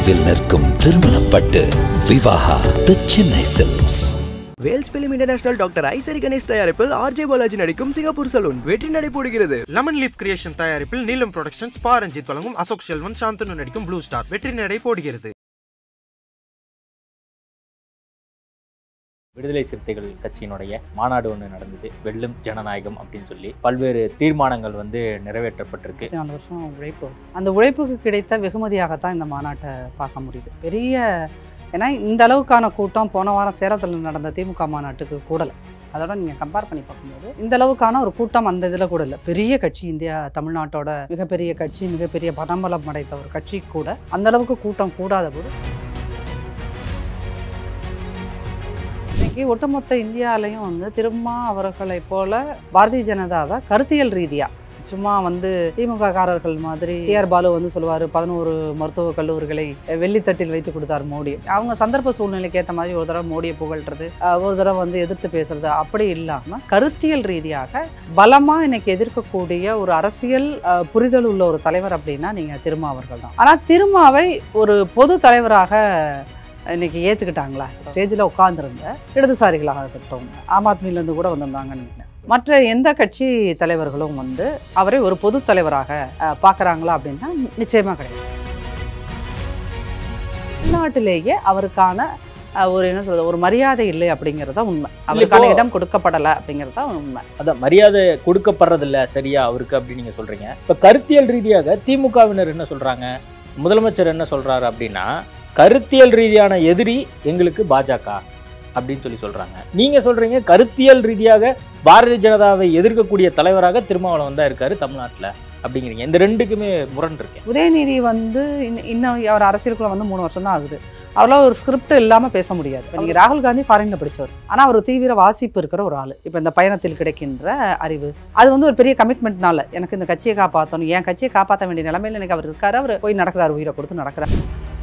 தொலைவில் நிற்கும் திருமணப்பட்டு Vivaha the Chennai silks Vels film international doctor Isari Ganesh தயாரிப்பில் ஆர்ஜே பாலாஜி நடிக்கும் சிங்கப்பூர் சலூன் வெற்றி நடைபோடுகிறது லெமன் லீஃப் கிரியேஷன் தயாரிப்பில் நீலம் புரொடக்ஷன்ஸ் பா ரஞ்சித் வழங்கும் அசோக் செல்வன் சாந்தனு நடிக்கும் ப்ளூ ஸ்டார் வெற்றி நடை போடுகிறது விடுதலை சிறுத்தைகள் கட்சியினுடைய மாநாடு ஒன்று நடந்தது வெல்லும் ஜனநாயகம் அப்படின்னு சொல்லி பல்வேறு தீர்மானங்கள் வந்து நிறைவேற்றப்பட்டிருக்கு நாலு வருஷம் உழைப்பு அந்த உழைப்புக்கு கிடைத்த வெகுமதியாகத்தான் இந்த மாநாட்டை பார்க்க முடியுது பெரிய ஏன்னா இந்த அளவுக்கான கூட்டம் போன வாரம் சேலத்தில் நடந்த திமுக மாநாட்டுக்கு கூடலை அதோட நீங்கள் கம்பேர் பண்ணி பார்க்கும்போது இந்த அளவுக்கான ஒரு கூட்டம் அந்த இதில் கூட இல்லை பெரிய கட்சி இந்தியா தமிழ்நாட்டோட மிகப்பெரிய கட்சி மிகப்பெரிய பணபலம் அடைத்த ஒரு கட்சி கூட அந்த அளவுக்கு கூட்டம் கூடாத போது இன்னைக்கு ஒட்டுமொத்த இந்தியாலையும் வந்து திரும்ப அவர்களை போல பாரதிய ஜனதாவை கருத்தியல் ரீதியா சும்மா வந்து திமுக காரர்கள் மாதிரி டிஆர் பாலு வந்து சொல்லுவார் பதினோரு மருத்துவக் கல்லூரிகளை வெள்ளித்தட்டில் வைத்து கொடுத்தார் மோடி அவங்க சந்தர்ப்ப சூழ்நிலைக்கு ஏற்ற மாதிரி ஒரு தடவை மோடியை புகழ்றது அஹ் ஒரு தடவை வந்து எதிர்த்து பேசுறது அப்படி இல்லாமல் கருத்தியல் ரீதியாக பலமாக இன்னைக்கு எதிர்க்கக்கூடிய ஒரு அரசியல் அஹ், புரிதல் உள்ள ஒரு தலைவர் அப்படின்னா நீங்கள் திருமா அவர்கள் தான் ஆனால் திருமாவை ஒரு பொது தலைவராக இன்னைக்கு ஏற்றுக்கிட்டாங்களா ஸ்டேஜில் உட்காந்துருந்த இடதுசாரிகளாக இருக்கட்டும் ஆம் ஆத்மியிலேருந்து கூட வந்திருந்தாங்கன்னு நினைக்கிறேன் மற்ற எந்த கட்சி தலைவர்களும் வந்து அவரை ஒரு பொது தலைவராக அஹ், பார்க்கறாங்களா அப்படின்னா நிச்சயமாக கிடையாது தமிழ்நாட்டிலேயே அவருக்கான அஹ், ஒரு என்ன சொல்றது ஒரு மரியாதை இல்லை அப்படிங்கிறது தான் உண்மை அவருக்கான இப்போ- இடம் கொடுக்கப்படலை அப்படிங்கிறது தான் உண்மை அதான் மரியாதை கொடுக்கப்படுறதில்ல சரியா அவருக்கு அப்படின்னு நீங்க சொல்றீங்க இப்ப கருத்தியல் ரீதியாக திமுகவினர் என்ன சொல்றாங்க முதலமைச்சர் என்ன சொல்றாரு அப்படின்னா கருத்தியல் ரீதியான எதிரி எங்களுக்கு பாஜக அப்படின்னு சொல்லி சொல்றாங்க நீங்க சொல்றீங்க கருத்தியல் ரீதியாக பாரதிய ஜனதாவை எதிர்க்கக்கூடிய தலைவராக திருமாவளவன் தான் இருக்காரு தமிழ்நாட்டுல அப்படிங்கிறீங்க இந்த ரெண்டுக்குமே முரண் இருக்கு உதயநிதி வந்து இன்ன- இன்னும் அவர் அரசியலுக்குள்ள வந்து மூணு வருஷம் தான் ஆகுது அவரால் ஒரு ஸ்கிரிப்ட் இல்லாமல் பேச முடியாது இப்போ நீங்கள் ராகுல் காந்தி ஃபாரினில் படித்தவர் ஆனால் அவர் தீவிர வாசிப்பு இருக்கிற ஒரு ஆள் இப்போ இந்த பயணத்தில் கிடைக்கின்ற அறிவு அது வந்து ஒரு பெரிய கமிட்மெண்ட்னால எனக்கு இந்த கட்சியை காப்பாற்றணும் என் கட்சியை காப்பாற்ற வேண்டிய நிலைமையில் எனக்கு அவர் இருக்காரு அவர் போய் நடக்கிறார் உயிரை கொடுத்து நடக்கிறார்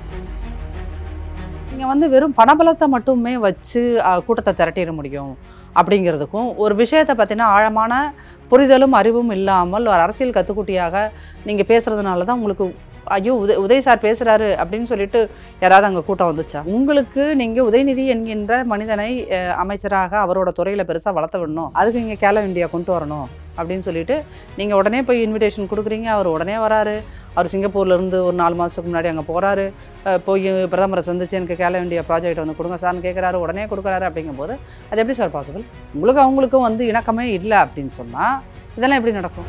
நீங்கள் வந்து வெறும் பணபலத்தை மட்டுமே வச்சு அஹ், கூட்டத்தை திரட்டிட முடியும் அப்படிங்கிறதுக்கும் ஒரு விஷயத்தை பற்றின ஆழமான புரிதலும் அறிவும் இல்லாமல் ஒரு அரசியல் கத்துக்குட்டியாக நீங்கள் பேசுகிறதுனால தான் உங்களுக்கு ஐயோ உதய உதய் சார் பேசுகிறாரு அப்படின்னு சொல்லிட்டு யாராவது அங்கே கூட்டம் வந்துச்சா உங்களுக்கு நீங்கள் உதயநிதி என்கின்ற மனிதனை அஹ், அமைச்சராக அவரோட துறையில் பெருசாக வளர்த்த விடணும் அதுக்கு இங்கே கேலோ இந்தியா கொண்டு வரணும் அப்படின்னு சொல்லிட்டு நீங்கள் உடனே போய் இன்விடேஷன் கொடுக்குறீங்க அவர் உடனே வராரு அவர் சிங்கப்பூர்ல இருந்து ஒரு நாலு மாதத்துக்கு முன்னாடி அங்கே போகிறாரு போய் பிரதமரை சந்திச்சு எனக்கு கேலோ இந்தியா ப்ராஜெக்ட் வந்து கொடுங்க சார்னு கேட்குறாரு உடனே கொடுக்குறாரு அப்படிங்கும்போது அது எப்படி சார் பாசிபிள் உங்களுக்கு அவங்களுக்கும் வந்து இணக்கமே இல்லை அப்படின்னு சொன்னால் இதெல்லாம் எப்படி நடக்கும்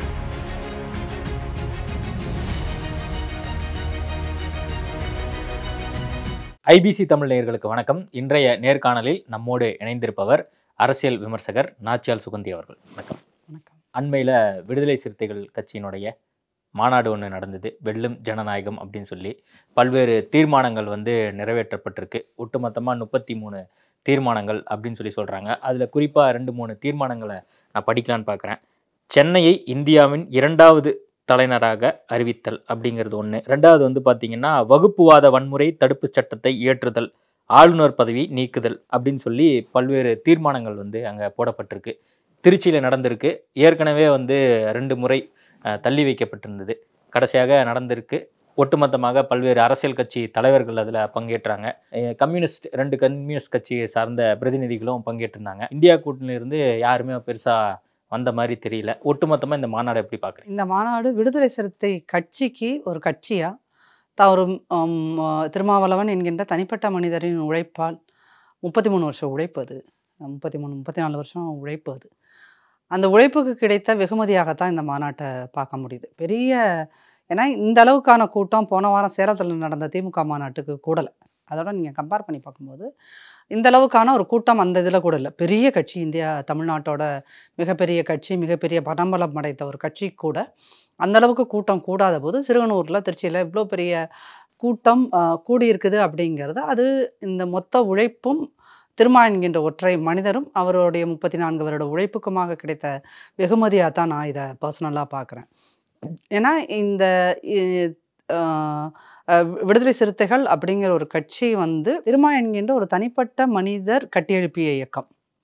ஐபிசி தமிழ் நேயர்களுக்கு வணக்கம் இன்றைய நேர்காணலில் நம்மோடு இணைந்திருப்பவர் அரசியல் விமர்சகர் நாச்சியால் சுகந்தி அவர்கள் வணக்கம் வணக்கம் அண்மையில் விடுதலை சிறுத்தைகள் கட்சியினுடைய மாநாடு ஒன்று நடந்தது வெல்லும் ஜனநாயகம் அப்படின்னு சொல்லி பல்வேறு தீர்மானங்கள் வந்து நிறைவேற்றப்பட்டிருக்கு ஒட்டுமொத்தமாக முப்பத்தி மூணு தீர்மானங்கள் அப்படின்னு சொல்லி சொல்கிறாங்க அதில் குறிப்பாக ரெண்டு மூணு தீர்மானங்களை நான் படிக்கலான்னு பார்க்குறேன் சென்னையை இந்தியாவின் இரண்டாவது தலைநராக அறிவித்தல் அப்படிங்கிறது ஒன்று ரெண்டாவது வந்து பார்த்தீங்கன்னா வகுப்புவாத வன்முறை தடுப்புச் சட்டத்தை இயற்றுதல் ஆளுநர் பதவி நீக்குதல் அப்படின்னு சொல்லி பல்வேறு தீர்மானங்கள் வந்து அங்கே போடப்பட்டிருக்கு திருச்சியில் நடந்திருக்கு ஏற்கனவே வந்து ரெண்டு முறை அஹ், தள்ளி வைக்கப்பட்டிருந்தது கடைசியாக நடந்திருக்கு ஒட்டுமொத்தமாக பல்வேறு அரசியல் கட்சி தலைவர்கள் அதில் பங்கேற்றாங்க அஹ், கம்யூனிஸ்ட் ரெண்டு கம்யூனிஸ்ட் கட்சியை சார்ந்த பிரதிநிதிகளும் பங்கேற்றிருந்தாங்க இந்தியா கூட்டணியிலிருந்து யாருமே பெருசாக வந்த மாதிரி தெரியல ஒட்டுமொத்தமாக இந்த மாநாடு எப்படி பார்க்குறீங்க இந்த மாநாடு விடுதலை சிறுத்தை கட்சிக்கு ஒரு கட்சியா தவறும் திருமாவளவன் என்கின்ற தனிப்பட்ட மனிதரின் உழைப்பால் முப்பத்தி மூணு வருஷம் உழைப்பு அது முப்பத்தி மூணு முப்பத்தி நாலு வருஷம் உழைப்பு அது அந்த உழைப்புக்கு கிடைத்த வெகுமதியாகத்தான் இந்த மாநாட்டை பார்க்க முடியுது பெரிய ஏன்னா இந்த அளவுக்கான கூட்டம் போன வாரம் சேலத்தில் நடந்த திமுக மாநாட்டுக்கு கூடலை அதோட நீங்கள் கம்பேர் பண்ணி பார்க்கும்போது இந்த அளவுக்கான ஒரு கூட்டம் அந்த இதில் கூட இல்லை பெரிய கட்சி இந்தியா தமிழ்நாட்டோட மிகப்பெரிய கட்சி மிகப்பெரிய பணபலம் அடைத்த ஒரு கட்சி கூட அந்த அளவுக்கு கூட்டம் கூடாத போது சிறுவனூரில் திருச்சியில் இவ்வளோ பெரிய கூட்டம் ஆஹ், கூடியிருக்குது அப்படிங்கிறது அது இந்த மொத்த உழைப்பும் திருமா என்கின்ற ஒற்றை மனிதரும் அவருடைய முப்பத்தி நான்கு வருட உழைப்புக்குமாக கிடைத்த வெகுமதியாக தான் நான் இதை பர்சனலாக பார்க்குறேன் ஏன்னா இந்த இ- ஆஹ், அஹ், விடுதலை சிறுத்தைகள் அப்படிங்கிற ஒரு கட்சி வந்து திருமா என்கின்ற ஒரு தனிப்பட்ட மனிதர் கட்டியெழுப்பிய இயக்கம்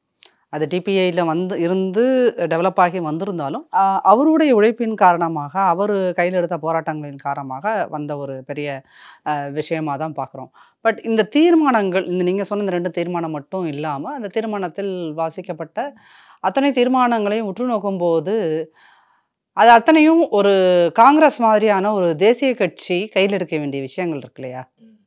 அது டிபிஐயில் வந்து இருந்து டெவலப் ஆகி வந்திருந்தாலும் ஆஹ், அவருடைய உழைப்பின் காரணமாக அவர் கையில் எடுத்த போராட்டங்களின் காரணமாக வந்த ஒரு பெரிய விஷயமாக தான் பார்க்குறோம் பட் இந்த தீர்மானங்கள் இந்த நீங்கள் சொன்ன இந்த ரெண்டு தீர்மானம் மட்டும் இல்லாமல் அந்த தீர்மானத்தில் வாசிக்கப்பட்ட அத்தனை தீர்மானங்களையும் உற்று நோக்கும்போது அது அத்தனையும் ஒரு காங்கிரஸ் மாதிரியான ஒரு தேசிய கட்சி கையில் எடுக்க வேண்டிய விஷயங்கள் இருக்கு இல்லையா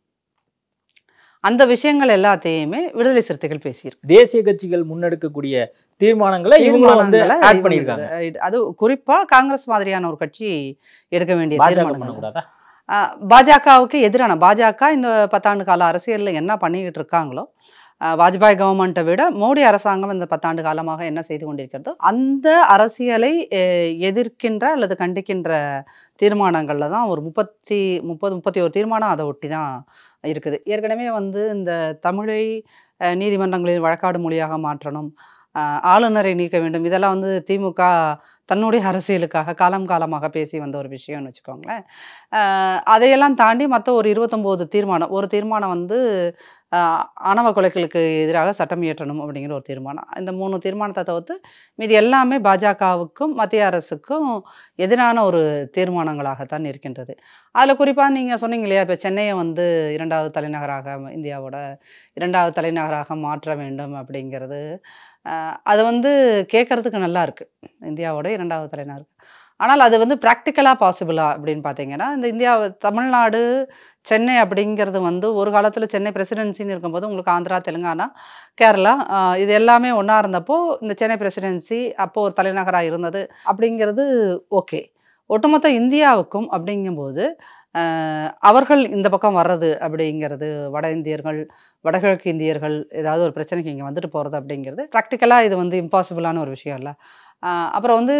அந்த விஷயங்கள் எல்லாத்தையுமே விடுதலை சிறுத்தைகள் பேசியிருக்கு தேசிய கட்சிகள் முன்னெடுக்கக்கூடிய தீர்மானங்களை இவங்களும் வந்து தீர்மானங்களை ஆட் இவங்க பண்ணியிருக்காங்க இது- அது குறிப்பா காங்கிரஸ் மாதிரியான ஒரு கட்சி எடுக்க வேண்டிய பாஜக தீர்மானங்கள் பண்ணக்கூடாதா ஆஹ் பாஜகவுக்கு எதிரான பாஜக இந்த பத்தாண்டு கால அரசியலில் என்ன பண்ணிக்கிட்டு இருக்காங்களோ ஆஹ் வாஜ்பாய் கவர்மெண்ட்டை விட மோடி அரசாங்கம் இந்த பத்தாண்டு காலமாக என்ன செய்து கொண்டிருக்கிறதோ அந்த அரசியலை அஹ், எதிர்க்கின்ற அல்லது கண்டிக்கின்ற தீர்மானங்களில் தான் ஒரு முப்பத்தி முப்பது முப்பத்தி ஒரு தீர்மானம் அதை ஒட்டி தான் இருக்குது ஏற்கனவே வந்து இந்த தமிழை அஹ், நீதிமன்றங்களில் வழக்காடு மொழியாக மாற்றணும் ஆஹ், ஆளுநரை நீக்க வேண்டும் இதெல்லாம் வந்து திமுக தன்னுடைய அரசியலுக்காக காலம் காலமாக பேசி வந்த ஒரு விஷயம்னு வச்சுக்கோங்களேன் ஆஹ் அதையெல்லாம் தாண்டி மற்ற ஒரு இருபத்தொம்போது தீர்மானம் ஒரு தீர்மானம் வந்து ஆஹ் ஆணவ கொலைகளுக்கு எதிராக சட்டம் இயற்றணும் அப்படிங்கிற ஒரு தீர்மானம் இந்த மூணு தீர்மானத்தை தவிர்த்து மீதி எல்லாமே பாஜகவுக்கும் மத்திய அரசுக்கும் எதிரான ஒரு தீர்மானங்களாகத்தான் இருக்கின்றது அதில் குறிப்பாக நீங்கள் சொன்னீங்க இல்லையா இப்போ சென்னையை வந்து இரண்டாவது தலைநகராக இந்தியாவோட இரண்டாவது தலைநகராக மாற்ற வேண்டும் அப்படிங்கிறது ஆஹ் அது வந்து கேட்குறதுக்கு நல்லா இருக்கு இந்தியாவோட இரண்டாவது தலைநகர் ஆனால் அது வந்து ப்ராக்டிக்கலாக பாசிபிளா அப்படின்னு பார்த்தீங்கன்னா இந்த இந்தியா தமிழ்நாடு சென்னை அப்படிங்கிறது வந்து ஒரு காலத்தில் சென்னை பிரசிடென்சின்னு இருக்கும்போது உங்களுக்கு ஆந்திரா தெலுங்கானா கேரளா ஆஹ் இது எல்லாமே ஒன்றா இருந்தப்போ இந்த சென்னை பிரசிடென்சி அப்போது ஒரு தலைநகராக இருந்தது அப்படிங்கிறது ஓகே ஒட்டுமொத்த இந்தியாவுக்கும் அப்படிங்கும்போது ஆஹ் அவர்கள் இந்த பக்கம் வர்றது அப்படிங்கிறது வட இந்தியர்கள் வடகிழக்கு இந்தியர்கள் ஏதாவது ஒரு பிரச்சனைக்கு இங்கே வந்துட்டு போகிறது அப்படிங்கிறது ப்ராக்டிக்கலாக இது வந்து இம்பாசிபிளான ஒரு விஷயம் இல்லை ஆஹ் அப்புறம் வந்து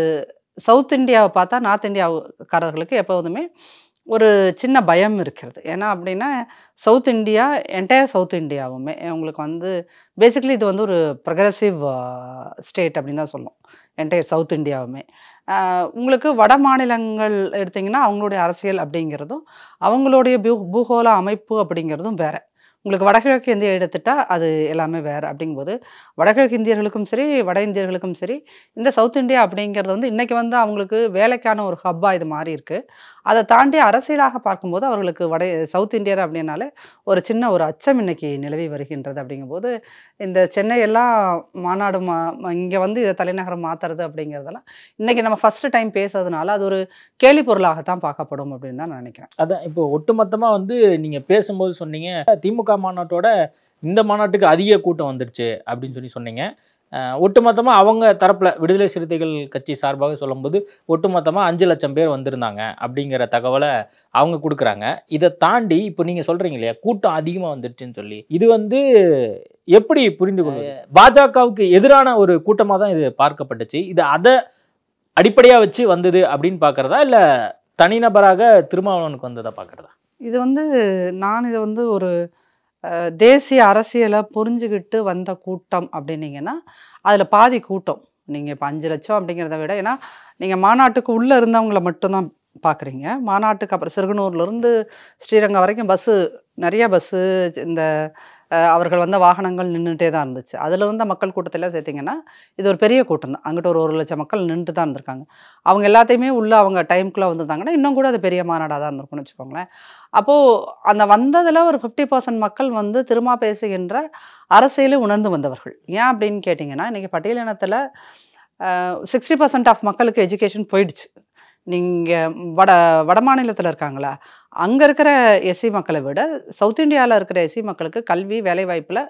சவுத் இந்தியாவை பார்த்தா நார்த் இந்தியாக்காரர்களுக்கு எப்போதுமே ஒரு சின்ன பயம் இருக்கிறது ஏன்னா அப்படின்னா சவுத் இந்தியா என்டையர் சவுத் இந்தியாவுமே உங்களுக்கு வந்து பேசிக்கலி இது வந்து ஒரு ப்ரொக்ரெசிவ் ஸ்டேட் அப்படின்னு தான் சொல்லும் என்டையர் சவுத் இந்தியாவுமே ஆஹ் உங்களுக்கு வட மாநிலங்கள் எடுத்திங்கன்னா அவங்களுடைய அரசியல் அப்படிங்கிறதும் அவங்களுடைய பூ பூகோள அமைப்பு அப்படிங்கிறதும் வேற உங்களுக்கு வடகிழக்கு இந்தியா எடுத்துட்டா அது எல்லாமே வேறு அப்படிங்கும்போது வடகிழக்கு இந்தியர்களுக்கும் சரி வட இந்தியர்களுக்கும் சரி இந்த சவுத் இந்தியா அப்படிங்கிறது வந்து இன்றைக்கி வந்து அவங்களுக்கு வேலைக்கான ஒரு ஹப்பாக இது மாறி இருக்குது அதை தாண்டி அரசியலாக பார்க்கும்போது அவர்களுக்கு வட சவுத் இந்தியர் அப்படின்னாலே ஒரு சின்ன ஒரு அச்சம் இன்னைக்கு நிலவி வருகின்றது அப்படிங்கும்போது இந்த சென்னையெல்லாம் மாநாடு மா இங்கே வந்து இதை தலைநகரம் மாற்றுறது அப்படிங்கிறதெல்லாம் இன்றைக்கி நம்ம ஃபஸ்ட்டு டைம் பேசுறதுனால அது ஒரு கேலி பொருளாகத்தான் பார்க்கப்படும் அப்படின்னு தான் நான் நினைக்கிறேன் அதான் இப்போ ஒட்டுமொத்தமா வந்து நீங்க பேசும்போது சொன்னீங்க திமுக மாநாட்டோட இந்த மாநாட்டுக்கு அதிக கூட்டம் வந்துடுச்சு அப்படின்னு சொல்லி சொன்னீங்க அஹ் ஒட்டுமொத்தமா அவங்க தரப்புல விடுதலை சிறுத்தைகள் கட்சி சார்பாக சொல்லும்போது ஒட்டுமொத்தமா அஞ்சு லட்சம் பேர் வந்திருந்தாங்க அப்படிங்கிற தகவலை அவங்க கொடுக்குறாங்க இதை தாண்டி இப்போ நீங்க சொல்றீங்க இல்லையா கூட்டம் அதிகமா வந்துடுச்சுன்னு சொல்லி இது வந்து எப்படி புரிந்து கொள்வது பாஜகவுக்கு எதிரான ஒரு கூட்டமா தான் இது பார்க்கப்பட்டுச்சு இது அதை அடிப்படையா வச்சு வந்தது அப்படின்னு பார்க்கறதா இல்ல தனிநபராக திருமாவளவனுக்கு வந்ததா பார்க்கறதா இது வந்து நான் இதை வந்து ஒரு அஹ், தேசிய அரசியலை புரிஞ்சுக்கிட்டு வந்த கூட்டம் அப்படின்னீங்கன்னா அதில் பாதி கூட்டம் நீங்கள் இப்போ அஞ்சு லட்சம் அப்படிங்கிறத விட ஏன்னா நீங்கள் மாநாட்டுக்கு உள்ளே இருந்தவங்கள மட்டும்தான் பார்க்குறீங்க மாநாட்டுக்கு அப்புறம் சிறுகனூர்லேருந்து ஸ்ரீரங்கம் வரைக்கும் பஸ்ஸு நிறைய பஸ்ஸு இந்த அஹ், அவர்கள் வந்த வாகனங்கள் நின்றுட்டே தான் இருந்துச்சு அதில் இருந்த மக்கள் கூட்டத்தில் சேர்த்திங்கன்னா இது ஒரு பெரிய கூட்டம் தான் அங்கிட்ட ஒரு ஒரு லட்சம் மக்கள் நின்றுட்டு தான் இருந்திருக்காங்க அவங்க எல்லாத்தையுமே உள்ளே அவங்க டைம்குள்ளே வந்திருந்தாங்கன்னா இன்னும் கூட அது பெரிய மாநாடாக தான் இருந்திருக்கும்னு வச்சுக்கோங்களேன் அப்போது அந்த வந்ததில் ஒரு ஃபிஃப்டி பர்சன்ட் மக்கள் வந்து திரும்ப பேசுகின்ற அரசியலை உணர்ந்து வந்தவர்கள் ஏன் அப்படின்னு கேட்டிங்கன்னா இன்றைக்கி பட்டியலினத்தில் சிக்ஸ்டி பர்சன்ட் ஆஃப் மக்களுக்கு எஜுகேஷன் போயிடுச்சு நீங்கள் வட வட மாநிலத்தில் இருக்காங்களா அங்கே இருக்கிற எஸ்சி மக்களை விட சவுத் இந்தியாவில் இருக்கிற எஸ்சி மக்களுக்கு கல்வி வேலைவாய்ப்பில்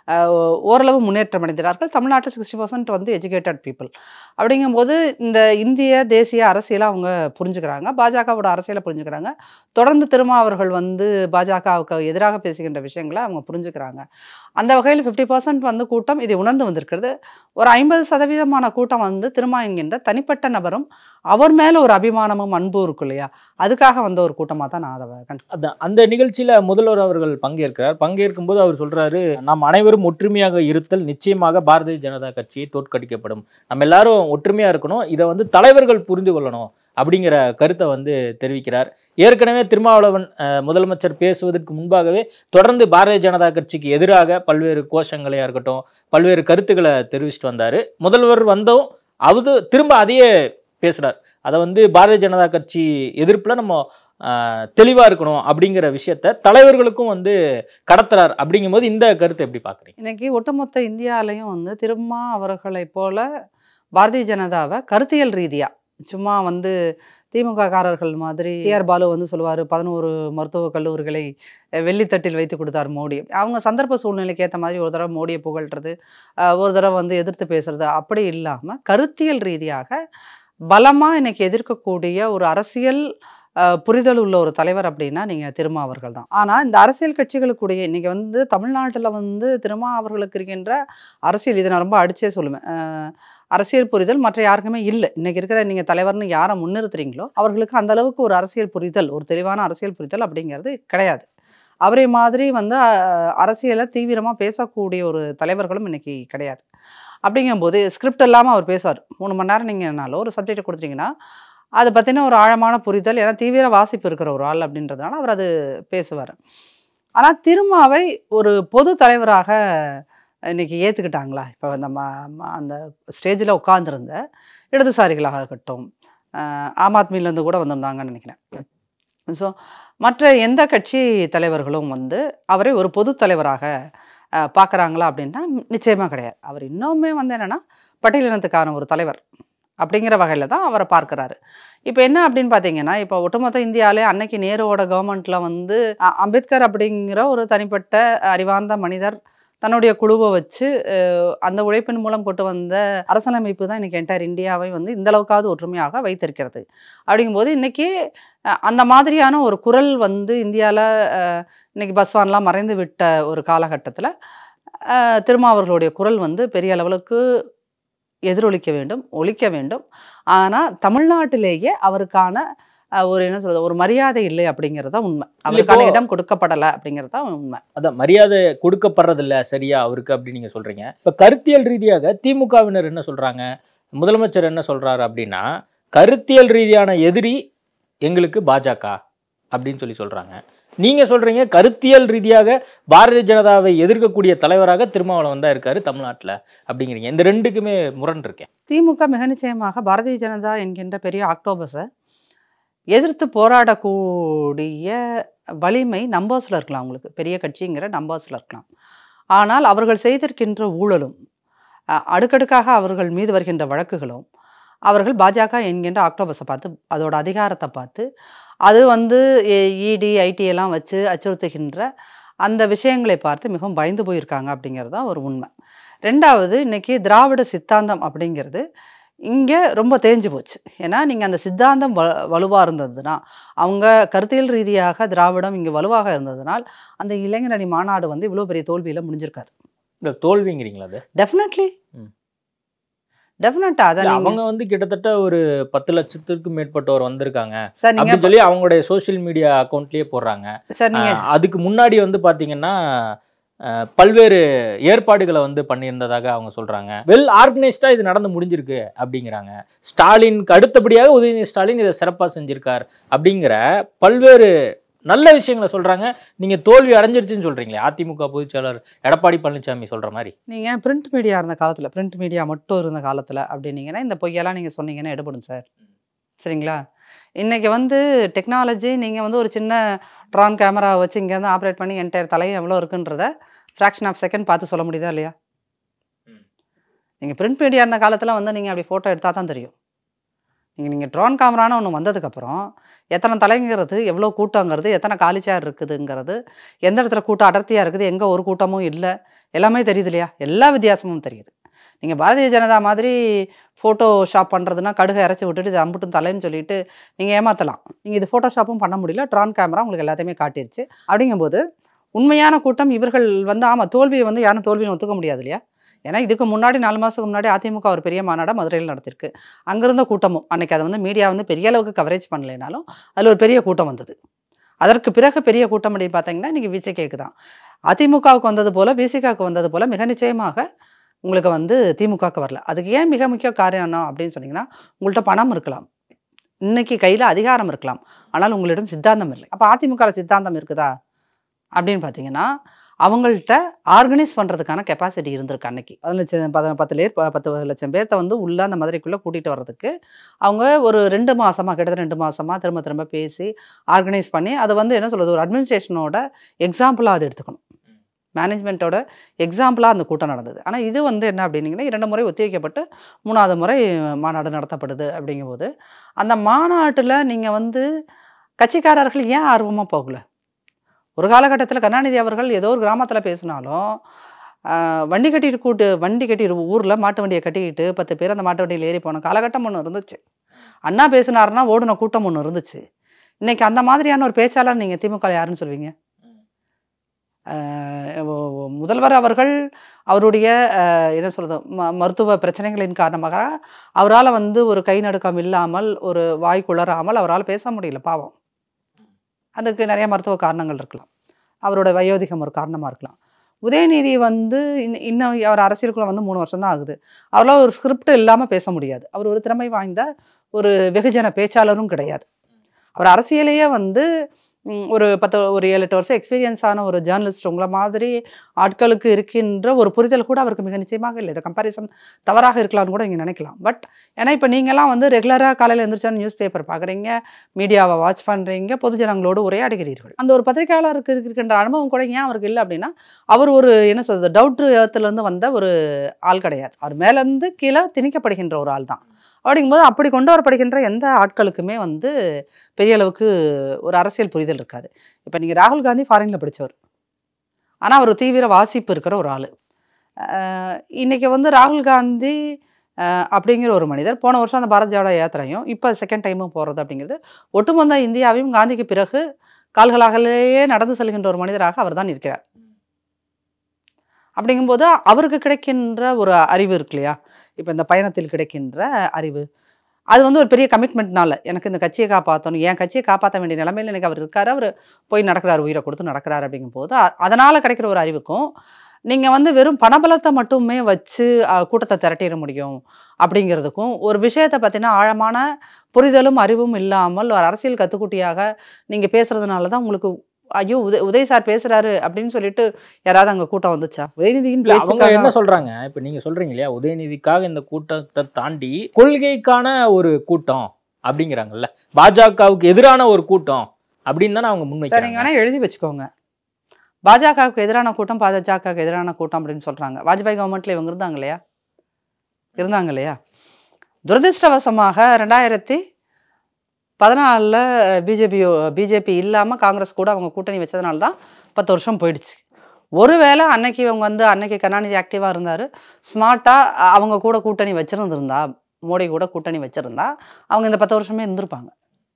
ஓரளவு முன்னேற்றம் அடைந்தார்கள் தமிழ்நாட்டில் சிக்ஸ்டி பர்சன்ட் வந்து எஜுகேட்டட் பீப்புள் அப்படிங்கும்போது இந்த இந்திய தேசிய அரசியலை அவங்க புரிஞ்சுக்கிறாங்க பாஜகவோட அரசியலை புரிஞ்சுக்கிறாங்க தொடர்ந்து திரும்ப அவர்கள் வந்து பாஜகவுக்கு எதிராக பேசுகின்ற விஷயங்களை அவங்க புரிஞ்சுக்கிறாங்க அந்த வகையில் ஃபிஃப்டி பர்சன்ட் வந்து கூட்டம் இதை உணர்ந்து வந்திருக்கிறது ஒரு ஐம்பது சதவீதமான கூட்டம் வந்து திருமா என்கின்ற தனிப்பட்ட நபரும் அவர் மேலே ஒரு அபிமானமும் அன்பும் இருக்கும் இல்லையா அதுக்காக வந்த ஒரு கூட்டமாக தான் நான் அதை consider அதான் அந்த நிகழ்ச்சியில முதல்வர் அவர்கள் பங்கேற்கிறார் பங்கேற்கும் போது அவர் சொல்றாரு நாம் அனைவரும் ஒற்றுமையாக இருத்தல் நிச்சயமாக பாரதிய ஜனதா கட்சியை தோற்கடிக்கப்படும் நம்ம எல்லாரும் ஒற்றுமையா இருக்கணும் இதை வந்து தலைவர்கள் புரிந்து கொள்ளணும் அப்படிங்கிற கருத்தை வந்து தெரிவிக்கிறார் ஏற்கனவே திருமாவளவன் அஹ், முதலமைச்சர் பேசுவதற்கு முன்பாகவே தொடர்ந்து பாரதிய ஜனதா கட்சிக்கு எதிராக பல்வேறு கோஷங்களையா இருக்கட்டும் பல்வேறு கருத்துக்களை தெரிவிச்சிட்டு வந்தார் முதல்வர் வந்தோம் அது திரும்ப அதையே பேசுகிறார் அதை வந்து பாரதிய ஜனதா கட்சி எதிர்ப்பில் நம்ம தெளிவாக இருக்கணும் அப்படிங்கிற விஷயத்த தலைவர்களுக்கும் வந்து கடத்துறார் அப்படிங்கும்போது இந்த கருத்தை எப்படி பார்க்குறீங்க இன்னைக்கு ஒட்டுமொத்த இந்தியாலையும் வந்து திரும்ப அவர்களைப் போல பாரதிய ஜனதாவை கருத்தியல் ரீதியா சும்மா வந்து திமுக காரர்கள் மாதிரி டிஆர் பாலு வந்து சொல்லுவார் பதினோரு மருத்துவக் கல்லூரிகளை அஹ், வெள்ளித்தட்டில் வைத்து கொடுத்தார் மோடி அவங்க சந்தர்ப்ப சூழ்நிலைக்கு ஏற்ற மாதிரி ஒரு தடவை மோடியை புகழ்றது அஹ், ஒரு தடவை வந்து எதிர்த்து பேசுறது அப்படி இல்லாமல் கருத்தியல் ரீதியாக பலமாக இன்னைக்கு எதிர்க்கக்கூடிய ஒரு அரசியல் அஹ், புரிதல் உள்ள ஒரு தலைவர் அப்படின்னா நீங்கள் திருமா அவர்கள் தான் ஆனால் இந்த அரசியல் கட்சிகளுக்குடைய இன்னைக்கு வந்து தமிழ்நாட்டில் வந்து திருமா அவர்களுக்கு இருக்கின்ற அரசியல் இதை நான் ரொம்ப அடிச்சே சொல்லுவேன் அஹ், அரசியல் புரிதல் மற்ற யாருக்குமே இல்லை இன்னைக்கு இருக்கிற நீங்கள் தலைவர்னு யாரை முன்னிறுத்துறீங்களோ அவர்களுக்கு அந்த அளவுக்கு ஒரு அரசியல் புரிதல் ஒரு தெளிவான அரசியல் புரிதல் அப்படிங்கிறது கிடையாது அவரை மாதிரி வந்து அஹ், அரசியலை தீவிரமாக பேசக்கூடிய ஒரு தலைவர்களும் இன்னைக்கு கிடையாது அப்படிங்கும்போது ஸ்கிரிப்ட் இல்லாமல் அவர் பேசுவார் மூணு மணி நேரம் நீங்கனாலும் ஒரு சப்ஜெக்ட் கொடுத்தீங்கன்னா அதை பற்றின ஒரு ஆழமான புரிதல் ஏன்னா தீவிர வாசிப்பு இருக்கிற ஒரு ஆள் அப்படின்றதுனால அவர் அது பேசுவார் ஆனால் திருமாவை ஒரு பொது தலைவராக இன்னைக்கு ஏற்றுக்கிட்டாங்களா இப்போ நம்ம ம- அந்த ஸ்டேஜில் உட்கார்ந்திருந்த இடதுசாரிகளாக இருக்கட்டும் அஹ் ஆம் ஆத்மியிலேருந்து கூட வந்திருந்தாங்கன்னு நினைக்கிறேன் ஸோ மற்ற எந்த கட்சி தலைவர்களும் வந்து அவரை ஒரு பொது தலைவராக பார்க்குறாங்களா அப்படின்னா நிச்சயமாக கிடையாது அவர் இன்னுமே வந்து என்னென்னா பட்டியலினத்துக்கான ஒரு தலைவர் அப்படிங்கிற வகையில் தான் அவரை பார்க்குறாரு இப்போ என்ன அப்படின்னு பார்த்தீங்கன்னா இப்போ ஒட்டுமொத்த இந்தியாவிலே அன்னைக்கு நேருவோட கவர்மெண்ட்டில் வந்து அ- அம்பேத்கர் அப்படிங்கிற ஒரு தனிப்பட்ட அறிவார்ந்த மனிதர் தன்னுடைய குழுவை வச்சு அஹ், அந்த உழைப்பின் மூலம் கொண்டு வந்த அரசியலமைப்பு தான் இன்னைக்கு என்டையர் இந்தியாவை வந்து இந்த அளவுக்காவது ஒற்றுமையாக வைத்திருக்கிறது அப்படிங்கும்போது இன்னைக்கு அஹ், அந்த மாதிரியான ஒரு குரல் வந்து இந்தியாவில் இன்னைக்கு பஸ்வான்லாம் மறைந்து விட்ட ஒரு காலகட்டத்தில் திருமாவர்களுடைய குரல் வந்து பெரிய அளவுக்கு எதிரொலிக்க வேண்டும் ஒலிக்க வேண்டும் ஆனால் தமிழ்நாட்டிலேயே அவருக்கான அஹ், ஒரு என்ன சொல்றது ஒரு மரியாதை இல்லை அப்படிங்கிறது தான் உண்மை அவருக்கான இப்போ- இடம் கொடுக்கப்படலை அப்படிங்கிறது தான் உண்மை அதான் மரியாதை கொடுக்கப்படுறதில்ல சரியா அவருக்கு அப்படின்னு நீங்க சொல்றீங்க இப்ப கருத்தியல் ரீதியாக திமுகவினர் என்ன சொல்றாங்க முதலமைச்சர் என்ன சொல்றாரு அப்படின்னா கருத்தியல் ரீதியான எதிரி எங்களுக்கு பாஜக அப்படின்னு சொல்லி சொல்றாங்க நீங்க சொல்றீங்க கருத்தியல் ரீதியாக பாரதிய ஜனதாவை எதிர்க்கக்கூடிய தலைவராக திருமாவளவன் தான் இருக்காரு தமிழ்நாட்டுல அப்படிங்கிறீங்க இந்த ரெண்டுக்குமே முரண் இருக்கேன் திமுக மிக நிச்சயமாக பாரதிய ஜனதா என்கின்ற பெரிய ஆக்டோபஸை எதிர்த்து போராடக்கூடிய வலிமை நம்பர்ஸில் இருக்கலாம் அவங்களுக்கு பெரிய கட்சிங்கிற நம்பர்ஸில் இருக்கலாம் ஆனால் அவர்கள் செய்திருக்கின்ற ஊழலும் அஹ், அடுக்கடுக்காக அவர்கள் மீது வருகின்ற வழக்குகளும் அவர்கள் பாஜக என்கின்ற ஆக்டோபஸை பார்த்து அதோட அதிகாரத்தை பார்த்து அது வந்து இடி ஐடி எல்லாம் வச்சு அச்சுறுத்துகின்ற அந்த விஷயங்களை பார்த்து மிகவும் பயந்து போயிருக்காங்க அப்படிங்கிறது தான் ஒரு உண்மை ரெண்டாவது இன்னைக்கு திராவிட சித்தாந்தம் அப்படிங்கிறது இங்கே ரொம்ப தேஞ்சு போச்சு ஏன்னா நீங்கள் அந்த சித்தாந்தம் வ வலுவாக இருந்ததுன்னா அவங்க கருத்தியல் ரீதியாக திராவிடம் இங்கே வலுவாக இருந்ததுனால் அந்த இளைஞரணி மாநாடு வந்து இவ்வளோ பெரிய தோல்வியில் முடிஞ்சிருக்காது இல்ல தோல்விங்கிறீங்களா அது டெஃபினெட்லி ம். டெஃபினட்டாக அதை இல்ல, நீங்க- அவங்க வந்து கிட்டத்தட்ட ஒரு பத்து லட்சத்திற்கும் மேற்பட்டவர் வந்திருக்காங்க சார் நீங்கள் அப்படின்னு சொல்லி அவங்களுடைய சோஷியல் மீடியா அக்கௌண்ட்லயே போடுறாங்க சார் நீங்கள் ஆஹ் அதுக்கு முன்னாடி வந்து பாத்தீங்கன்னா ஆஹ் பல்வேறு ஏற்பாடுகளை வந்து பண்ணியிருந்ததாக அவங்க சொல்றாங்க வெல் ஆர்கனைஸ்டா இது நடந்து முடிஞ்சிருக்கு அப்படிங்கிறாங்க ஸ்டாலினுக்கு அடுத்தபடியாக உதயநிதி ஸ்டாலின் இதை சிறப்பா செஞ்சிருக்கார் அப்படிங்கிற பல்வேறு நல்ல விஷயங்களை சொல்றாங்க நீங்க தோல்வி அடைஞ்சிருச்சுன்னு சொல்றீங்களே அதிமுக பொதுச் செயலாளர் எடப்பாடி பழனிசாமி சொல்ற மாதிரி நீங்கள் பிரிண்ட் மீடியா இருந்த காலத்தில் பிரிண்ட் மீடியா மட்டும் இருந்த காலத்தில் அப்படின்னீங்கன்னா இந்த பொய்யெல்லாம் நீங்கள் சொன்னீங்கன்னா எடுபடும் சார் சரிங்களா இன்றைக்கி வந்து டெக்னாலஜி நீங்கள் வந்து ஒரு சின்ன ட்ரான் கேமரா வச்சு இங்கேருந்து ஆப்ரேட் பண்ணி என்டையர் தலையும் எவ்வளோ இருக்குன்றத ஃப்ராக்ஷன் ஆஃப் செகண்ட் பார்த்து சொல்ல முடியுதா இல்லையா ம். நீங்கள் பிரிண்ட் மீடியா இருந்த காலத்தில் வந்து நீங்கள் அப்படி ஃபோட்டோ எடுத்தால் தான் தெரியும் நீங்கள் நீங்கள் ட்ரோன் கேமரான்னு ஒன்று வந்ததுக்கப்புறம் எத்தனை தலைங்கிறது எவ்வளோ கூட்டங்கிறது எத்தனை காலி சேர் இருக்குதுங்கிறது எந்த இடத்துல கூட்டம் அடர்த்தியாக இருக்குது எங்கே ஒரு கூட்டமும் இல்லை எல்லாமே தெரியுது இல்லையா எல்லா வித்தியாசமும் தெரியுது நீங்கள் பாரதிய ஜனதா மாதிரி ஃபோட்டோ ஷாப் பண்ணுறதுனா கடுகை இறச்சி விட்டுட்டு இது அம்புட்டும் தலைன்னு சொல்லிட்டு நீங்கள் ஏமாற்றலாம் நீங்கள் இது ஃபோட்டோஷாப்பும் பண்ண முடியல ட்ரான் கேமரா உங்களுக்கு எல்லாத்தையுமே காட்டிருச்சு அப்படிங்கும்போது உண்மையான கூட்டம் இவர்கள் வந்து ஆமாம் தோல்வியை வந்து யாரும் தோல்வியை ஒத்துக்க முடியாது இல்லையா ஏன்னா இதுக்கு முன்னாடி நாலு மாதத்துக்கு முன்னாடி அதிமுக ஒரு பெரிய மாநாடை மதுரையில் நடத்திருக்கு அங்கிருந்த கூட்டமும் அன்னைக்கு அதை வந்து மீடியா வந்து பெரிய அளவுக்கு கவரேஜ் பண்ணலைனாலும் அதில் ஒரு பெரிய கூட்டம் வந்தது அதற்கு பிறகு பெரிய கூட்டம் அப்படின்னு பார்த்தீங்கன்னா இன்றைக்கி விசிகேக்கு தான் அதிமுகவுக்கு வந்தது போல் விசிகாவுக்கு வந்தது போல் மிக நிச்சயமாக உங்களுக்கு வந்து திமுகவுக்கு வரல அதுக்கு ஏன் மிக முக்கிய காரணம் அப்படின்னு சொன்னீங்கன்னா உங்கள்கிட்ட பணம் இருக்கலாம் இன்னைக்கு கையில் அதிகாரம் இருக்கலாம் ஆனால் உங்களிடம் சித்தாந்தம் இல்லை அப்போ அதிமுக சித்தாந்தம் இருக்குதா அப்படின்னு பார்த்தீங்கன்னா அவங்கள்ட்ட ஆர்கனைஸ் பண்ணுறதுக்கான கெப்பாசிட்டி இருந்திருக்கு அன்னைக்கு பதினஞ்சு லட்சம் பத பத்து பேர் ப- பத்து லட்சம் பேர்த்த வந்து உள்ள அந்த மதுரைக்குள்ளே கூட்டிகிட்டு வர்றதுக்கு அவங்க ஒரு ரெண்டு மாசமா கிட்டத்தட்ட ரெண்டு மாசமா திரும்ப திரும்ப பேசி ஆர்கனைஸ் பண்ணி அதை வந்து என்ன சொல்றது ஒரு அட்மினிஸ்ட்ரேஷனோட எக்ஸாம்பிளாக அது எடுத்துக்கணும் மேனேஜ்மெண்ட்டோட எக்ஸாம்பிளாக அந்த கூட்டம் நடந்தது ஆனால் இது வந்து என்ன அப்படின்னீங்கன்னா இரண்டு முறை ஒத்திவைக்கப்பட்டு மூணாவது முறை மாநாடு நடத்தப்படுது அப்படிங்கும்போது அந்த மாநாட்டில் நீங்கள் வந்து கட்சிக்காரர்கள் ஏன் ஆர்வமாக போகல ஒரு காலகட்டத்தில் கருணாநிதி அவர்கள் ஏதோ ஒரு கிராமத்தில் பேசினாலும் ஆஹ், வண்டி கட்டிட்டு கூட்டு வண்டி கட்டி ஊரில் மாட்டு வண்டியை கட்டிக்கிட்டு பத்து பேர் அந்த மாட்டு வண்டியில் ஏறி போன காலகட்டம் ஒன்று இருந்துச்சு அண்ணா பேசினாருன்னா ஓடின கூட்டம் ஒன்று இருந்துச்சு இன்னைக்கு அந்த மாதிரியான ஒரு பேச்சாளர் நீங்கள் திமுக யாருன்னு சொல்வீங்க ஆஹ், ஒ- ஒ- முதல்வர் அவர்கள் அவருடைய ஆஹ், என்ன சொல்றது ம மருத்துவ பிரச்சனைகளின் காரணமாக அவரால் வந்து ஒரு கை நடுக்கம் இல்லாமல் ஒரு வாய் குளராமல் அவரால் பேச முடியல பாவம் அதுக்கு நிறைய மருத்துவ காரணங்கள் இருக்கலாம் அவரோட வயோதிகம் ஒரு காரணமாக இருக்கலாம் உதயநிதி வந்து இன்ன- இன்னும் அவர் அரசியலுக்குள்ள வந்து மூணு வருஷம் தான் ஆகுது அவரால் ஒரு ஸ்கிரிப்ட் இல்லாமல் பேச முடியாது அவர் ஒரு திறமை வாய்ந்த ஒரு வெகுஜன பேச்சாளரும் கிடையாது அவர் அரசியலையே வந்து ம், ஒரு பத்து ஒரு ஏழு எட்டு வருஷம் எக்ஸ்பீரியன்ஸ் ஆன ஒரு ஜேர்னலிஸ்ட் உங்களை மாதிரி ஆட்களுக்கு இருக்கின்ற ஒரு புரிதல் கூட அவருக்கு மிக நிச்சயமாக இல்லை இது கம்பாரிசன் தவறாக இருக்கலாம்னு கூட நீங்கள் நினைக்கலாம் பட் ஏன்னா இப்போ நீங்களாம் வந்து ரெகுலராக காலையில் எழுந்திரிச்சா நியூஸ் பேப்பர் பார்க்குறீங்க மீடியாவை வாட்ச் பண்ணுறீங்க பொதுஜனங்களோடு உரையாடுகிறீர்கள் அந்த ஒரு பத்திரிகையாளருக்கு இருக்கின்ற அனுபவம் கூட ஏன் அவருக்கு இல்லை அப்படின்னா அவர் ஒரு என்ன சொல்றது டவுட் இருந்து வந்த ஒரு ஆள் கிடையாது அவர் மேலேருந்து கீழே திணிக்கப்படுகின்ற ஒரு ஆள் தான் அப்படிங்கும்போது அப்படி கொண்டு வரப்படுகின்ற எந்த ஆட்களுக்குமே வந்து பெரிய அளவுக்கு ஒரு அரசியல் புரிதல் இருக்காது இப்போ நீங்கள் ராகுல் காந்தி ஃபாரினில் படித்தவர் ஆனால் அவர் தீவிர வாசிப்பு இருக்கிற ஒரு ஆள் இன்றைக்கி வந்து ராகுல் காந்தி அஹ், அப்படிங்கிற ஒரு மனிதர் போன வருஷம் அந்த பாரத் ஜாடோ யாத்திரையும் இப்போ செகண்ட் டைமும் போகிறது அப்படிங்கிறது ஒட்டுமொத்த இந்தியாவையும் காந்திக்கு பிறகு கால்களாகலேயே நடந்து செல்கின்ற ஒரு மனிதராக அவர் தான் இருக்கிறார் அப்படிங்கும்போது அவருக்கு கிடைக்கின்ற ஒரு அறிவு இருக்கு இல்லையா இப்போ இந்த பயணத்தில் கிடைக்கின்ற அறிவு அது வந்து ஒரு பெரிய கமிட்மெண்ட்னால எனக்கு இந்த கட்சியை காப்பாற்றணும் என் கட்சியை காப்பாற்ற வேண்டிய நிலைமையில் எனக்கு அவர் இருக்காரு அவர் போய் நடக்கிறார் உயிரை கொடுத்து நடக்கிறார் அப்படிங்கும்போது அ- அதனால கிடைக்கிற ஒரு அறிவுக்கும் நீங்கள் வந்து வெறும் பணபலத்தை மட்டுமே வச்சு அஹ், கூட்டத்தை திரட்டிட முடியும் அப்படிங்கிறதுக்கும் ஒரு விஷயத்தை பற்றின ஆழமான புரிதலும் அறிவும் இல்லாமல் ஒரு அரசியல் கத்துக்குட்டியாக நீங்கள் பேசுறதுனால தான் உங்களுக்கு ஐயோ உதய உதய் சார் பேசுறாரு அப்படின்னு சொல்லிட்டு யாராவது அங்கே கூட்டம் வந்துச்சா உதயநிதியின் இல்ல அவங்க பேச்சுக்காக என்ன சொல்றாங்க இப்ப நீங்க சொல்றீங்க இல்லையா உதயநிதிக்காக இந்த கூட்டத்தை தாண்டி கொள்கைக்கான ஒரு கூட்டம் அப்படிங்கிறாங்கல்ல பாஜகவுக்கு எதிரான ஒரு கூட்டம் அப்படின்னு தானே அவங்க சார் நீங்கள் முன்வைக்கிறாங்க வேணால் எழுதி வச்சுக்கோங்க பாஜகவுக்கு எதிரான கூட்டம் பாஜகவுக்கு எதிரான கூட்டம் அப்படின்னு சொல்கிறாங்க வாஜ்பாய் கவர்மெண்ட்டில் இவங்க இருந்தாங்க இல்லையா இருந்தாங்க இல்லையா துரதிருஷ்டவசமாக ரெண்டாயிரத்தி பதினாலில் பிஜேபி பிஜேபி இல்லாமல் காங்கிரஸ் கூட அவங்க கூட்டணி வச்சதுனால தான் பத்து வருஷம் போயிடுச்சு ஒருவேளை அன்னைக்கு இவங்க வந்து அன்னைக்கு கருணாநிதி ஆக்டிவாக இருந்தார் ஸ்மார்ட்டாக அவங்க கூட கூட்டணி வச்சிருந்திருந்தா மோடி கூட கூட்டணி வச்சிருந்தா அவங்க இந்த பத்து வருஷமே இருந்திருப்பாங்க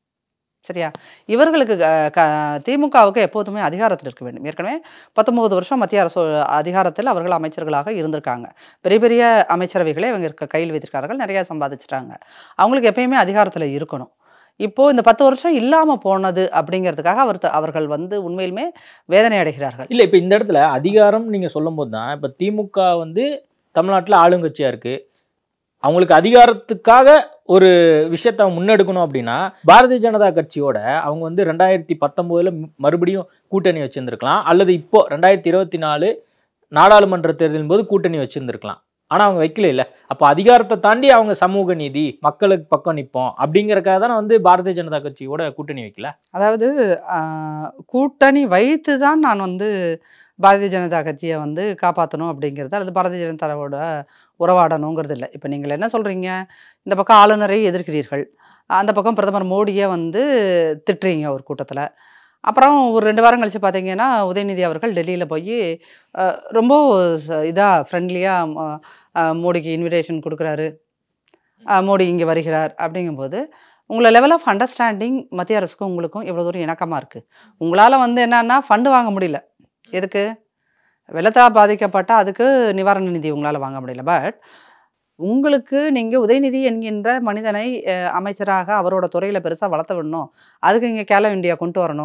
சரியா இவர்களுக்கு க- க- திமுகவுக்கு எப்போதுமே அதிகாரத்தில் இருக்க வேண்டும் ஏற்கனவே பத்தொன்பது வருஷம் மத்திய அரசு அதிகாரத்தில் அவர்கள் அமைச்சர்களாக இருந்திருக்காங்க பெரிய பெரிய அமைச்சரவைகளை இவங்க இருக்க கையில் வைத்திருக்கார்கள் நிறைய சம்பாதிச்சிட்டாங்க அவங்களுக்கு எப்பயுமே அதிகாரத்தில் இருக்கணும் இப்போ இந்த பத்து வருஷம் இல்லாமல் போனது அப்படிங்கிறதுக்காக அவர் த- அவர்கள் வந்து உண்மையிலுமே வேதனை அடைகிறார்கள் இல்ல இப்ப இந்த இடத்துல அதிகாரம் நீங்க சொல்லும் போது தான் இப்ப திமுக வந்து தமிழ்நாட்டுல ஆளுங்கட்சியா இருக்கு அவங்களுக்கு அதிகாரத்துக்காக ஒரு விஷயத்த அவங்க முன்னெடுக்கணும் அப்படின்னா பாரதிய ஜனதா கட்சியோட அவங்க வந்து ரெண்டாயிரத்தி பத்தொம்போதுல மறுபடியும் கூட்டணி வச்சிருந்திருக்கலாம் அல்லது இப்போ ரெண்டாயிரத்தி இருபத்தி நாலு நாடாளுமன்ற தேர்தலின் போது கூட்டணி வச்சிருந்திருக்கலாம் ஆனா அவங்க வைக்கல இல்ல அப்ப அதிகாரத்தை தாண்டி அவங்க சமூக நீதி மக்களுக்கு பக்கம் நிற்போம் அப்படிங்கறக்காக தானே வந்து பாரதிய ஜனதா கட்சியோட கூட்டணி வைக்கல அதாவது ஆஹ், கூட்டணி வைத்து தான் நான் வந்து பாரதிய ஜனதா கட்சியை வந்து காப்பாற்றணும் அப்படிங்கிறது அல்லது பாரதிய ஜனதாவோட உறவாடணுங்கிறது இல்லை இப்போ நீங்கள் என்ன சொல்கிறீங்க இந்த பக்கம் ஆளுநரை எதிர்க்கிறீர்கள் அந்த பக்கம் பிரதமர் மோடியை வந்து திட்டுறீங்க ஒரு கூட்டத்தில் அப்புறம் ஒரு ரெண்டு வாரம் கழித்து பார்த்தீங்கன்னா உதயநிதி அவர்கள் டெல்லியில் போய் அஹ், ரொம்ப இதாக ஃப்ரெண்ட்லியாக மோடிக்கு இன்விடேஷன் கொடுக்குறாரு அஹ், மோடி இங்கே வருகிறார் அப்படிங்கும்போது உங்களை லெவல் ஆஃப் அண்டர்ஸ்டாண்டிங் மத்திய அரசுக்கும் உங்களுக்கும் எவ்வளோ தூரம் இணக்கமாக இருக்குது உங்களால் வந்து என்னன்னா ஃபண்டு வாங்க முடியல எதுக்கு வெள்ளத்தால் பாதிக்கப்பட்ட அதுக்கு நிவாரண நிதி உங்களால் வாங்க முடியல பட் உங்களுக்கு நீங்கள் உதயநிதி என்கின்ற மனிதனை அஹ், அமைச்சராக அவரோட துறையில் பெருசாக வளர்த்த விடணும் அதுக்கு இங்கே கேலோ இந்தியா கொண்டு வரணும்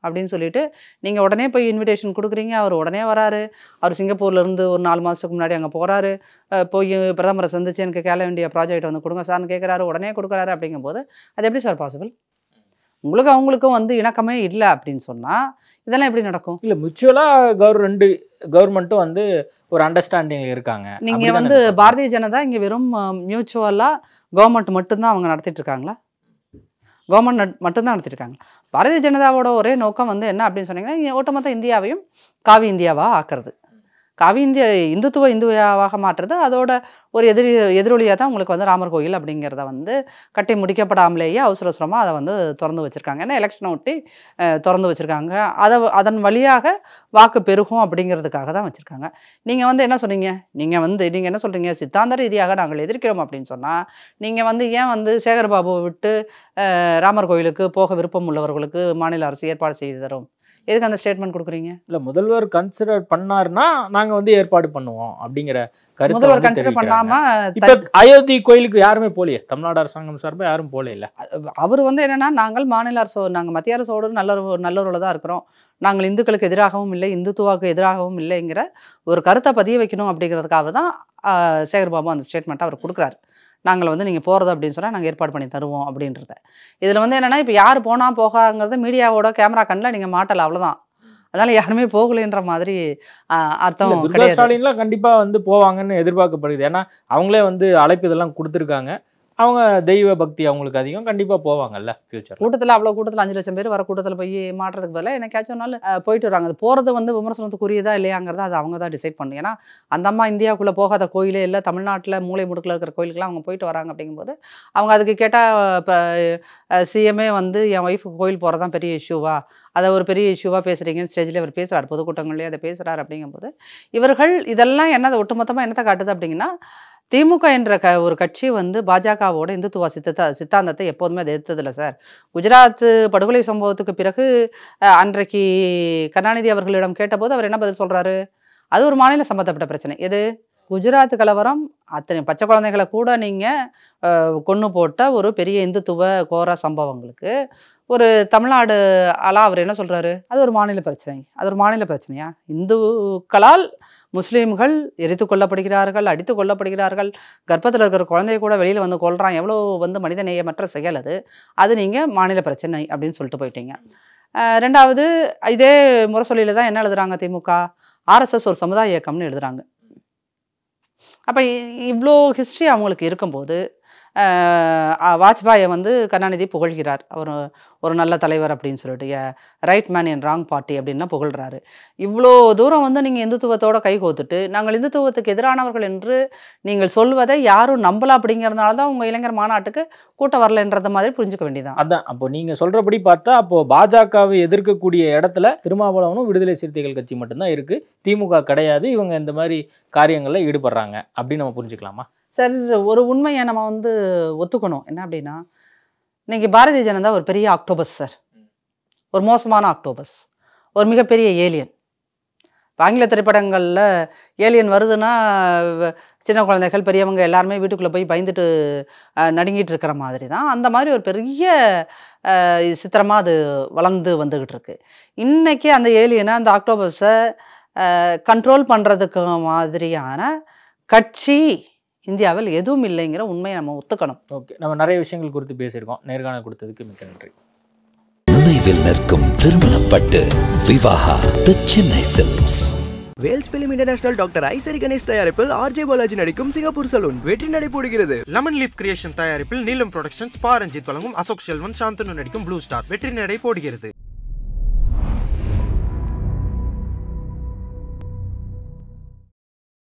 அப்படின்னு சொல்லிட்டு நீங்கள் உடனே போய் இன்விடேஷன் கொடுக்குறீங்க அவர் உடனே வராரு அவர் சிங்கப்பூர்ல இருந்து ஒரு நாலு மாதத்துக்கு முன்னாடி அங்கே போகிறாரு போய் பிரதமரை சந்திச்சு எனக்கு கேட்க வேண்டிய ப்ராஜெக்ட் வந்து கொடுங்க சார்னு கேட்குறாரு உடனே கொடுக்குறாரு அப்படிங்கும்போது அது எப்படி சார் பாசிபிள் உங்களுக்கு அவங்களுக்கும் வந்து இணக்கமே இல்லை அப்படின்னு சொன்னால் இதெல்லாம் எப்படி நடக்கும் இல்ல மியூச்சுவலாக கவர் ரெண்டு கவர்மெண்ட்டும் வந்து ஒரு அண்டர்ஸ்டாண்டிங் இருக்காங்க நீங்க அப்படிதானே வந்து இருக்கும். பாரதிய ஜனதா இங்க வெறும் மியூச்சுவலா கவர்மெண்ட் மட்டும்தான் அவங்க நடத்திட்டு இருக்காங்களா கவர்மெண்ட் மட்டும்தான் நடத்திட்டு இருக்காங்க பாரதிய ஜனதாவோட ஒரே நோக்கம் வந்து என்ன அப்படின்னு சொன்னீங்கன்னா இங்க ஒட்டுமொத்த இந்தியாவையும் காவி இந்தியாவா ஆக்குறது காவி இந்தியா இந்துத்துவ இந்தியாவாக மாற்றுறது அதோட ஒரு எதிரி எதிரொலியாக தான் உங்களுக்கு வந்து ராமர் கோயில் அப்படிங்கிறத வந்து கட்டி முடிக்கப்படாமலேயே அவசர அவசரமாக அதை வந்து திறந்து வச்சுருக்காங்க ஏன்னா எலெக்ஷனை ஒட்டி அஹ், திறந்து வச்சுருக்காங்க அதை அதன் வழியாக வாக்கு பெருகும் அப்படிங்கிறதுக்காக தான் வச்சுருக்காங்க நீங்கள் வந்து என்ன சொன்னீங்க நீங்கள் வந்து நீங்கள் என்ன சொல்கிறீங்க சித்தாந்த ரீதியாக நாங்கள் எதிர்க்கிறோம் அப்படின்னு சொன்னால் நீங்கள் வந்து ஏன் வந்து சேகர்பாபுவை விட்டு அஹ், ராமர் கோயிலுக்கு போக விருப்பம் உள்ளவர்களுக்கு மாநில அரசு ஏற்பாடு செய்து தரும் எதுக்கு அந்த ஸ்டேட்மெண்ட் கொடுக்குறீங்க இல்ல முதல்வர் கன்சிடர் பண்ணாருன்னா நாங்க வந்து ஏற்பாடு பண்ணுவோம் அப்படிங்கிற கருத்தை முதல்வர் வந்து கன்சிடர் தெரிவிக்கிறாங்க. பண்ணாமல் இப்ப அயோத்தி கோயிலுக்கு யாருமே போலையே தமிழ்நாடு அரசாங்கம் சார்பா யாரும் போல இல்ல அவர் வந்து என்னன்னா நாங்கள் மாநில அரசு நாங்கள் மத்திய அரசோடு நல்ல நல்லுறவில் தான் இருக்கிறோம் நாங்கள் இந்துக்களுக்கு எதிராகவும் இல்லை இந்துத்துவாவுக்கு எதிராகவும் இல்லைங்கிற ஒரு கருத்தை பதிய வைக்கணும் அப்படிங்கிறதுக்காக தான் ஆஹ், சேகர்பாபு அந்த ஸ்டேட்மெண்ட்டை அவர் கொடுக்குறாரு நாங்கள் வந்து நீங்கள் போகிறது அப்படின்னு சொன்னால் நாங்கள் ஏற்பாடு பண்ணி தருவோம் அப்படின்றத இதில் வந்து என்னென்னா இப்போ யார் போனால் போகாங்கிறது மீடியாவோட கேமரா கண்ணில் நீங்கள் மாட்டலை அவ்வளோதான் அதனால் யாருமே போகலைன்ற மாதிரி ஆஹ், இல்ல, அர்த்தம் துர்கா கிடையாது ஸ்டாலின்லாம் கண்டிப்பா வந்து போவாங்கன்னு எதிர்பார்க்கப்படுது ஏன்னா அவங்களே வந்து அழைப்பு இதெல்லாம் கொடுத்துருக்காங்க அவங்க தெய்வ பக்தி அவங்களுக்கு அதிகம் கண்டிப்பா போவாங்கல்ல ஃபியூச்சர் கூட்டத்தில் அவ்வளோ கூட்டத்தில் அஞ்சு லட்சம் பேர் வர கூட்டத்தில் போய் மாட்டுறதுக்கு பதிலாக என்னைக்காச்சும் ஒரு நாள் அஹ், போயிட்டு வராங்க அது போகிறது வந்து விமர்சனத்துக்குரியதா இல்லையாங்கிறத அது அவங்க தான் டிசைட் பண்ணணும் ஏன்னா அந்த அம்மா இந்தியாவுக்குள்ளே போகாத கோயிலே இல்லை தமிழ்நாட்டில் மூளை முடுக்கில் இருக்கிற கோயிலுக்குலாம் அவங்க போயிட்டு வராங்க அப்படிங்கும்போது அவங்க அதுக்கு கேட்டால் இப்போ சிஎம்ஏ வந்து என் ஒய்ஃபுக்கு கோயில் போகிறது தான் பெரிய இஷ்யூவா அதை ஒரு பெரிய இஷ்யூவாக பேசுகிறீங்கன்னு ஸ்டேஜ்லேயே அவர் பேசுகிறார் பொதுக்கூட்டங்கள்லேயே அதை பேசுகிறார் அப்படிங்கும்போது இவர்கள் இதெல்லாம் என்னதை ஒட்டுமொத்தமாக என்னத்தை காட்டுது அப்படிங்கன்னா திமுக என்ற க ஒரு கட்சி வந்து பாஜகவோட இந்துத்துவ சித்த சித்தாந்தத்தை எப்போதுமே அது எதிர்த்ததில்லை சார் குஜராத் படுகொலை சம்பவத்துக்கு பிறகு அஹ், அன்றைக்கு கருணாநிதி அவர்களிடம் கேட்டபோது அவர் என்ன பதில் சொல்றாரு அது ஒரு மாநில சம்பந்தப்பட்ட பிரச்சனை எது குஜராத் கலவரம் அத்தனை பச்சை குழந்தைகளை கூட நீங்கள் கொன்று போட்ட ஒரு பெரிய இந்துத்துவ கோர சம்பவங்களுக்கு ஒரு தமிழ்நாடு ஆளா அவர் என்ன சொல்றாரு அது ஒரு மாநில பிரச்சனை அது ஒரு மாநில பிரச்சனையா இந்துக்களால் முஸ்லீம்கள் எரித்து கொல்லப்படுகிறார்கள் அடித்து கொல்லப்படுகிறார்கள் கர்ப்பத்தில் இருக்கிற குழந்தைய கூட வெளியில் வந்து கொல்றான் எவ்வளோ வந்து மனித நேயமற்ற செயல் அது அது நீங்கள் மாநில பிரச்சனை அப்படின்னு சொல்லிட்டு போயிட்டீங்க அஹ் ரெண்டாவது இதே முரசொலியில் தான் என்ன எழுதுறாங்க திமுக ஆர்எஸ்எஸ் ஒரு சமுதாய இயக்கம்னு எழுதுறாங்க அப்போ இவ்வளோ ஹிஸ்ட்ரி அவங்களுக்கு இருக்கும்போது அஹ் வாஜ்பாயை வந்து கருணாநிதி புகழ்கிறார் அவர் ஒரு நல்ல தலைவர் அப்படின்னு சொல்லிட்டு right man in wrong party அப்படின்லாம் புகழ்றாரு இவ்வளோ தூரம் வந்து நீங்கள் இந்துத்துவத்தோட கை கோத்துட்டு நாங்கள் இந்துத்துவத்துக்கு எதிரானவர்கள் என்று நீங்கள் சொல்வதை யாரும் நம்பல அப்படிங்கிறதுனால தான் உங்கள் இளைஞர் மாநாட்டுக்கு கூட்டம் வரலன்றத மாதிரி புரிஞ்சுக்க வேண்டியதான் அதான் அப்போ நீங்க சொல்றபடி பார்த்தா அப்போ பாஜகவை எதிர்க்கக்கூடிய இடத்துல திருமாவளவனும் விடுதலை சிறுத்தைகள் கட்சி மட்டும்தான் இருக்கு திமுக கிடையாது இவங்க இந்த மாதிரி காரியங்கள்ல ஈடுபடுறாங்க அப்படின்னு நம்ம புரிஞ்சுக்கலாமா சார் ஒரு உண்மையை நம்ம வந்து ஒத்துக்கணும் என்ன அப்படின்னா இன்னைக்கு பாரதிய ஜனதா ஒரு பெரிய ஆக்டோபஸ் சார் ஒரு மோசமான ஆக்டோபஸ் ஒரு மிகப்பெரிய ஏலியன் ஆங்கில திரைப்படங்களில் ஏலியன் வருதுன்னா வ- சின்ன குழந்தைகள் பெரியவங்க எல்லாருமே வீட்டுக்குள்ளே போய் பயந்துட்டு அஹ், நடுங்கிட்டு இருக்கிற மாதிரி தான் அந்த மாதிரி ஒரு பெரிய சித்திரமாக அது வளர்ந்து வந்துக்கிட்டு இருக்கு இன்னைக்கு அந்த ஏலியனை அந்த ஆக்டோபஸை கண்ட்ரோல் பண்ணுறதுக்கு மாதிரியான கட்சி இந்தியாவில் எதுவும் இல்லைங்கிற உண்மையை நம்ம ஒத்துக்கணும் ஓகே நம்ம நிறைய விஷயங்கள் குறித்து பேசியிருக்கோம் நேர்காணல் கொடுத்ததுக்கு மிக்க நன்றி நினைவில் நிற்கும் திருமணப்பட்டு Vivaha the Chennai silks Vels film international doctor Isari Ganesh தயாரிப்பில் ஆர்ஜே பாலாஜி நடிக்கும் சிங்கப்பூர் சலூன் வெற்றி நடைபோடுகிறது லெமன் லீஃப் கிரியேஷன் தயாரிப்பில் நீலம் ப்ரொடக்ஷன்ஸ் பா ரஞ்சித் வழங்கும் அசோக் செல்வன் சாந்தனு நடிக்கும் ப்ளூ ஸ்டார் வெற்றி நடை போடுகிறது